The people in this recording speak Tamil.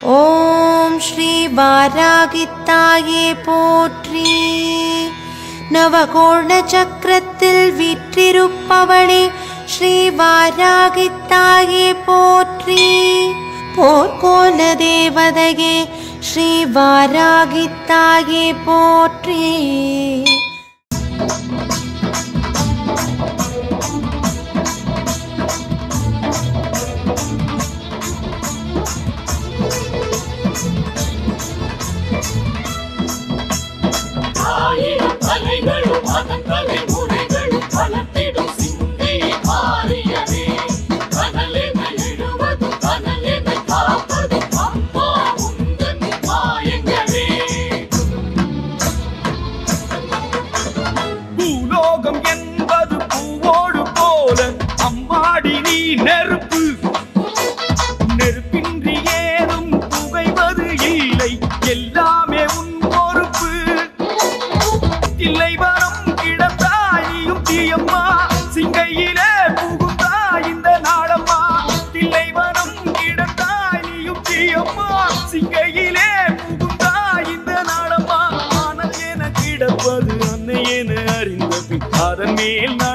ஓம் ஸ்ரீ வாராகித்தாயே போற்றி நவகோண சக்கரத்தில் விற்றிருப்பவளே ஸ்ரீ வாராகித்தாயே போற்றி போர்க்கோல தேவதையே ஸ்ரீ வாராகித்தாயே போற்றி ஆயிரம் தலைகளும் அதன் தலைமுறைகளும் வளர்த்திடும் சிந்தை மாறியதே கனலென எழுவதும் கனலென காப்பதும் அம்மா உந்தன் மாயங்களே பூலோகம் என்பது பூவோடு போல அம்மாடி நீ நெருப்பு நெருப்பின்றி ஏதும் புகைவது இல்லை எல்லாமே உன் பொறுப்பு இல்லை வரம் கிடந்தாயும் தீயம்மா சிங்கையிலே புகுந்தா இந்த நாடம்மா இல்லை வரம் கிடந்தாயும் தீயம்மா சிங்கையிலே புகுந்தா இந்த நாடம்மா ஆனால் என கிடப்பது அன்னை என அறிந்த பின் அதன் மேல்